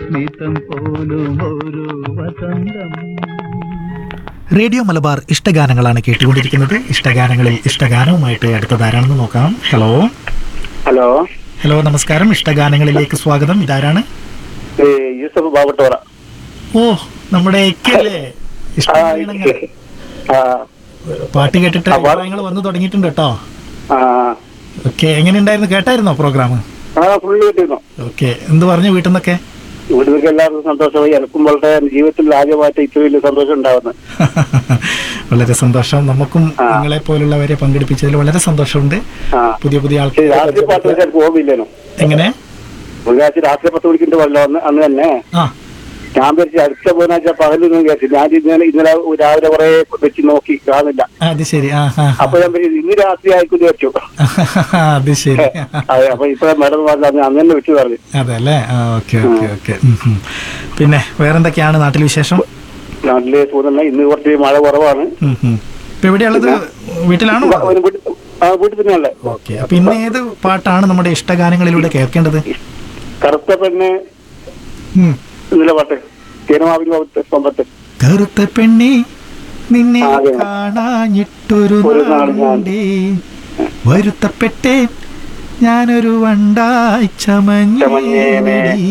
സ്മിതം പോലും ഒരു വസന്തം റേഡിയോ മലബാർ ഇഷ്ടഗാനങ്ങളാണ് കേട്ടുകൊണ്ടിരിക്കുന്നത് ഇഷ്ടഗാനങ്ങളിൽ ഇഷ്ടഗാനവുമായിട്ട് അടുത്തതാരാണെന്ന് നോക്കാം ഹലോ ഹലോ ഹലോ നമസ്കാരം ഇഷ്ടഗാനങ്ങളിലേക്ക് സ്വാഗതം ഇതാരാണ് ഏ, യൂസഫ് ബാബട്ടോറ ഓ നമ്മുടെ എക്കല്ലേ ആ, ഇഷ്ടഗാനങ്ങൾ ആ, പാട്ട് കേട്ടിട്ട് ആ, പാ- അഭിപ്രായങ്ങൾ വന്നു തുടങ്ങിയിട്ടുണ്ട് കേട്ടോ ആ, ഓക്കെ എങ്ങനെയുണ്ടായിരുന്നു കേട്ടായിരുന്നോ പ്രോഗ്രാം ആ ഫുള്ള് കിട്ടിയിരുന്നു ഓക്കെ എന്ത് പറഞ്ഞു വീട്ടിൽ നിന്നൊക്കെ വീട്ടിലേക്ക് എല്ലാവർക്കും സന്തോഷമായി എനക്കും വളരെ എൻ്റെ ജീവിതത്തിൽ ആദ്യമായിട്ട് ഇത്ര വലിയ സന്തോഷം ഉണ്ടാവുന്നത് വളരെ സന്തോഷം നമുക്കും ആ. നിങ്ങളെ പോലുള്ളവരെ പങ്കെടുപ്പിച്ചതിൽ വളരെ സന്തോഷമുണ്ട് ആ പുതിയ പുതിയ പക്ഷേ രാത്രി പത്ത് ആൾക്കാർ മണിക്ക് എനിക്ക് ഓർമ്മയില്ലേനു എങ്ങനെ ബുധനാഴ്ച രാത്രി പത്ത് മണിക്കിന്റെ വെള്ളം അന്ന് അന്ന് തന്നെ ആ ഞാൻ വിചാരിച്ചു അടുത്ത ബുധനാഴ്ച പകലൊന്നും വിചാരിച്ചു ഞാൻ ഇന്നലെ ഇന്നലെ രാവിലെ കുറെ വെച്ച് നോക്കി കാണുന്നില്ല അത് ശരി ആ ആ ആ. അപ്പൊ ഞാൻ വിചാരിച്ചു, ഇന്ന് രാത്രി ആയിരിക്കും വിചാരിച്ചു അത് ശരി അതെ അപ്പൊ ഇപ്പൊ മേഡം പറഞ്ഞു അന്ന് അന്ന് തന്നെ വിളിച്ചു പറഞ്ഞു അതെ അല്ലേ ആ ഓക്കെ ഓക്കെ ഓക്കെ പിന്നെ വേറെന്തൊക്കെയാണ് നാട്ടിൽ വിശേഷം നാട്ടില് സുഖം ഇന്ന് കുറച്ച് മഴ കുറവാണ് ഉം, ഉം. ഇപ്പൊ എവിടെയുള്ളത് വീട്ടിലാണോ ഒരു വീട്ടിൽ ആ വീട്ടിൽ തന്നെയല്ലേ ഓക്കെ അപ്പൊ ഇന്ന് ഏത് പാട്ടാണ് നമ്മുടെ ഇഷ്ടഗാനങ്ങളിലൂടെ കേൾക്കേണ്ടത് കറുത്ത പെണ്ണ് ഉം. ഇന്നലെ പാട്ട് തീരമാവിന് കൊമ്പത്ത് കറുത്ത പെണ്ണി നിന്നെ ആ, അതെ. കാണാഞ്ഞിട്ടൊരു ഒരു നാൾ ഞാൻ- നാളുണ്ടേ വരുത്തപ്പെട്ടേ ഞാനൊരു വണ്ടായി ചമഞ്ഞേനെ. ചമഞ്ഞേനടി